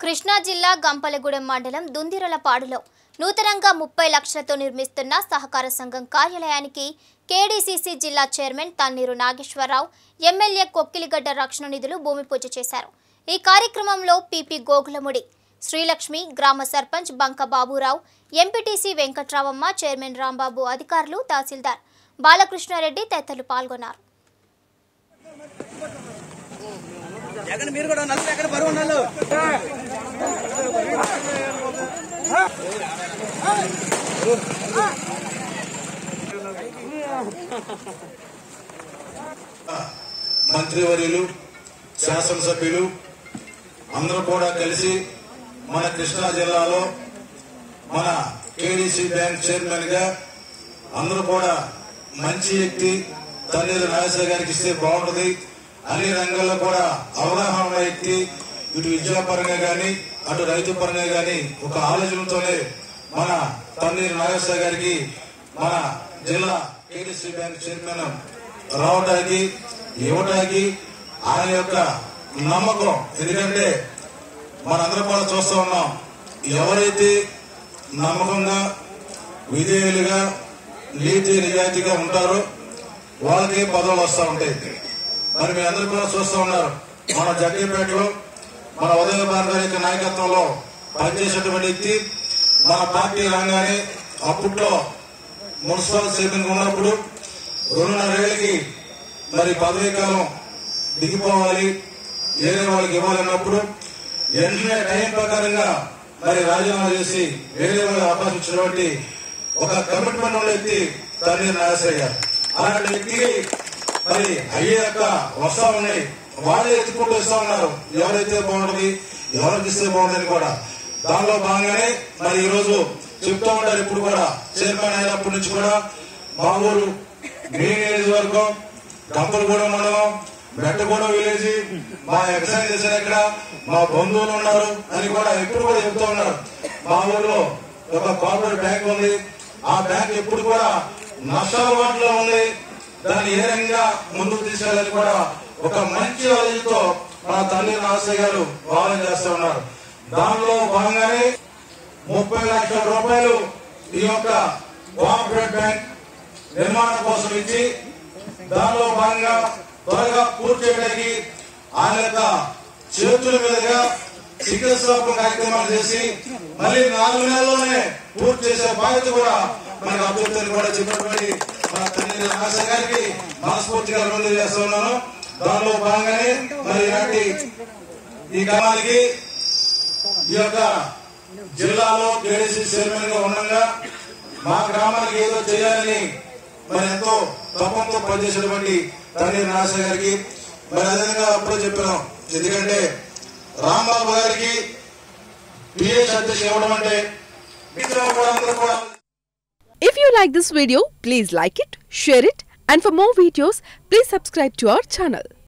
కృష్ణా జిల్లా గంపలగూడెం మండలం దుందిరలపాడులో నూతనంగా ముప్పై లక్షలతో నిర్మిస్తున్న సహకార సంఘం కార్యాలయానికి కేడీసీసీ జిల్లా చైర్మన్ తన్నీరు నాగేశ్వరరావు ఎమ్మెల్యే కొక్కిలిగడ్డ రక్షణ నిధులు భూమి పూజ చేశారు ఈ కార్యక్రమంలో పీపీ గోగులముడి శ్రీలక్ష్మి గ్రామ సర్పంచ్ బంక బాబురావు ఎంపీటీసీ వెంకట్రావమ్మ చైర్మన్ రాంబాబు అధికారులు తహసీల్దార్ బాలకృష్ణారెడ్డి తదితరులు పాల్గొన్నారు ఎక్కడ మీరు కూడా నల్లు ఎక్కడ బరువు నల్లు మంత్రివర్యులు శాసనసభ్యులు అందరూ కూడా కలిసి మన కృష్ణా జిల్లాలో మన కేడీసీ బ్యాంక్ చైర్మన్ గా అందరూ కూడా మంచి వ్యక్తి తన్నీరు నాగేశ్వర గారికి ఇస్తే బాగుంటుంది అన్ని రంగాల్లో కూడా అవగాహన ఉన్న వ్యక్తి ఇటు విద్యాపరంగా గాని అటు రైతు పరంగా గాని ఒక ఆలోచనతోనే మన తన్నీరు నాగేశ్వర గారికి మన జిల్లా కేడీసీ బ్యాంక్ చైర్మన్ రావడానికి ఇవ్వడానికి ఆయన యొక్క నమ్మకం ఎందుకంటే మనందరం కూడా చూస్తూ ఉన్నాం ఎవరైతే నమ్మకంగా విధేయులుగా నీతి నిజాయితీగా ఉంటారో వాళ్ళకి పదవులు వస్తూ ఉంటాయి మరి మీ అందరూ కూడా చూస్తూ ఉన్నారు మన జగ్గేపేటలో మన ఉదయ భారత యొక్క నాయకత్వంలో పనిచేసేటువంటి వ్యక్తి మన పార్టీ రాగానే అప్పట్లో మున్సిపల్ చైర్మన్ ఉన్నప్పుడు రెండున్నరేళ్ళకి మరి పదవీ కాలం దిగిపోవాలి వేరే వాళ్ళకి ఇవ్వాలన్నప్పుడు వెంటనే టైం ప్రకారంగా మరి రాజీనామా చేసి వేరే వాళ్ళకి అవకాశం ఇచ్చినటువంటి ఒక కమిట్మెంట్ ఉన్న వ్యక్తి తల్లి నాగేశ్వరయ్య అలాంటి వ్యక్తికి మరి అయ్యాక వస్తా ఉన్నాయి వాళ్ళే ఎత్తుకుంటూ వస్తా ఉన్నారు ఎవరైతే బాగుంటుంది ఎవరికి ఇస్తే బాగుంటుంది కూడా దానిలో భాగంగానే మరి ఈ రోజు చెప్తూ ఉంటారు ఇప్పుడు కూడా చైర్మన్ అయినప్పటి నుంచి కూడా మా ఊరు మీ నియోజకవర్గం గంపలగూడెం మండలం మెట్టగూడెం విలేజ్ మా ఎక్సైజ్ చేశారు ఇక్కడ మా బంధువులు ఉన్నారు అని కూడా ఎప్పుడు కూడా చెప్తూ ఉన్నారు మా ఊర్లో ఒక కార్పొరేట్ బ్యాంక్ ఉంది ఆ బ్యాంక్ ఎప్పుడు కూడా నష్టాల వాటిలో ఉంది దాన్ని ఏ రకంగా ముందుకు తీసుకెళ్ళాలని కూడా ఒక మంచి ఆలోచనతో మన తల్లి నాగయ్య గారు భావన చేస్తూ ఉన్నారు దానిలో భాగంగానే ముప్పై లక్షల రూపాయలు ఈ యొక్క కోఆపరేట్ బ్యాంక్ నిర్మాణం కోసం ఇచ్చి దానిలో భాగంగా త్వరగా పూర్తి చేయడానికి ఆయన యొక్క చేతుల మీదుగా చికిత్సాత్మక కార్యక్రమాలు చేసి మళ్ళీ నాలుగు నెలల్లోనే పూర్తి చేసే బాధ్యత కూడా మనకు అభ్యర్థులు కూడా చెప్పినటువంటి మన తండ్రి ఆశ గారికి మనస్ఫూర్తిగా అభివృద్ధి చేస్తూ ఉన్నాను దానిలో భాగంగానే మరి ఇలాంటి ఈ గ్రామానికి ఈ యొక్క జిల్లాలో కేడీసీ చైర్మన్ గా ఉండగా మా గ్రామానికి ఏదో చేయాలని మరి ఎంతో తపంతో పనిచేసినటువంటి తండ్రి నాశ గారికి మరి అదేవిధంగా అప్పుడే చెప్పినాం ఎందుకంటే రాంబాబు గారికి పిఎస్ అధ్యక్షుడు ఇవ్వడం అంటే మిగతా కూడా అందరూ కూడా If you like this video, please like it, share it, and for more videos, please subscribe to our channel.